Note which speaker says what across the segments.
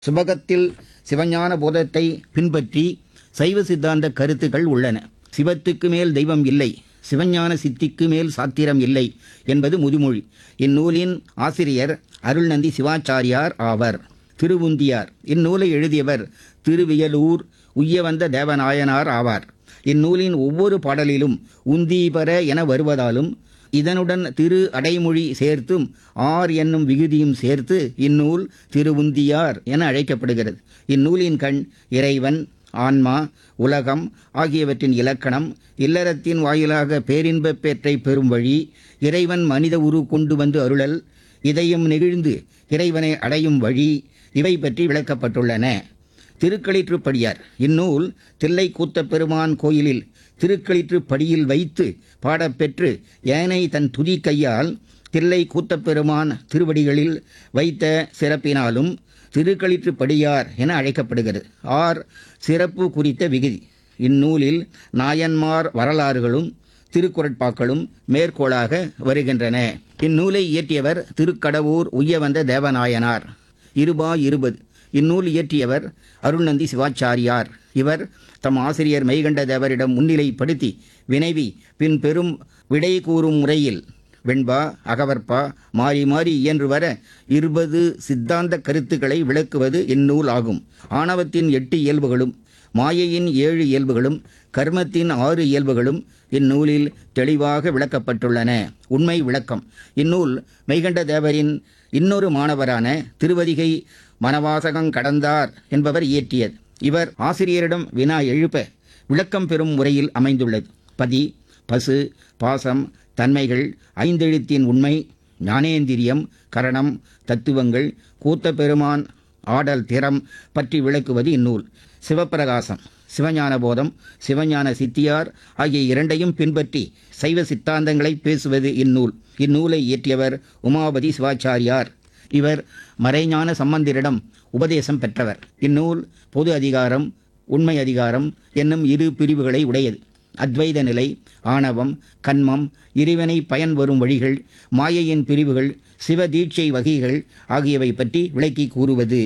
Speaker 1: சுபகத்தில் சிவஞான போதத்தை பின்பற்றி சைவ சித்தாந்த கருத்துக்கள் உள்ளன சிவத்துக்கு மேல் தெய்வம் இல்லை சிவஞான சித்திக்கு மேல் சாத்திரம் இல்லை என்பது முதுமொழி இந்நூலின் ஆசிரியர் அருள்நந்தி சிவாச்சாரியார் ஆவர் திருவுந்தியார் இந்நூலை எழுதியவர் திருவியலூர் உய்யவந்த தேவநாயனார் ஆவார் இந்நூலின் ஒவ்வொரு பாடலிலும் உந்தீபர என வருவதாலும் இதனுடன் திரு அடைமொழி சேர்த்தும் ஆர் என்னும் விகுதியும் சேர்த்து இந்நூல் திருவுந்தியார் என அழைக்கப்படுகிறது இந்நூலின் கண் இறைவன் ஆன்மா உலகம் ஆகியவற்றின் இலக்கணம் இல்லறத்தின் வாயிலாக பேரின்பப் பேற்றை பெறும் வழி இறைவன் மனித உரு கொண்டு வந்து அருளல் இதயம் நெகிழ்ந்து இறைவனை அடையும் வழி இவை பற்றி விளக்கப்பட்டுள்ளன திருக்களிற்றுப்படியார் இந்நூல் தில்லை கூத்த பெருமான் கோயிலில் திருக்களிற்றுப்படியில் வைத்து பாடப்பெற்று ஏனை தன் துதி கையால் தில்லை கூத்தப்பெருமான் திருவடிகளில் வைத்த சிறப்பினாலும் திருக்களிற்றுப்படியார் என அழைக்கப்படுகிறது ஆர் சிறப்பு குறித்த விகுதி இந்நூலில் நாயன்மார் வரலாறுகளும் திருக்குறட்பாக்களும் மேற்கோளாக வருகின்றன இந்நூலை இயற்றியவர் திருக்கடவூர் உய்யவந்த தேவநாயனார் இருபா இருபது இந்நூல் இயற்றியவர் அருள்நந்தி சிவாச்சாரியார் இவர் தம் ஆசிரியர் மெய்கண்ட தேவரிடம் முன்னிலைப்படுத்தி வினைவி பின் பெரும் விடை கூறும் முறையில் வெண்பா அகவற்பா மாறி மாறி இயன்று வர இருபது சித்தாந்த கருத்துக்களை விளக்குவது இந்நூல் ஆகும் ஆணவத்தின் எட்டு இயல்புகளும் மாயையின் ஏழு இயல்புகளும் கர்மத்தின் ஆறு இயல்புகளும் இந்நூலில் தெளிவாக விளக்கப்பட்டுள்ளன உண்மை விளக்கம் இந்நூல் மெய்கண்ட தேவரின் இன்னொரு மாணவரான திருவதிகை மனவாசகம் கடந்தார் என்பவர் இயற்றியது இவர் ஆசிரியரிடம் வினா எழுப்ப விளக்கம் பெறும் முறையில் அமைந்துள்ளது பதி பசு பாசம் தன்மைகள் ஐந்தெழுத்தின் உண்மை ஞானேந்திரியம் கரணம் தத்துவங்கள் கூத்த பெருமான் ஆடல் திறம் பற்றி விளக்குவது இந்நூல் சிவப்பிரகாசம் சிவஞான போதம் சிவஞான சித்தியார் ஆகிய இரண்டையும் பின்பற்றி சைவ சித்தாந்தங்களை பேசுவது இந்நூல் இந்நூலை இயற்றியவர் உமாபதி சிவாச்சாரியார் இவர் மறைஞான சம்பந்தரிடம் உபதேசம் பெற்றவர் இந்நூல் பொது அதிகாரம் உண்மை அதிகாரம் என்னும் இரு பிரிவுகளை உடையது அத்வைத நிலை ஆணவம் கண்மம் இறைவனை பயன் வரும் வழிகள் மாயையின் பிரிவுகள் சிவ தீட்சை வகைகள் ஆகியவை பற்றி விளக்கி கூறுவது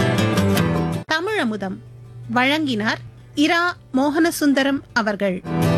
Speaker 2: தமிழமுதம் வழங்கினார் இரா மோகனசுந்தரம் அவர்கள்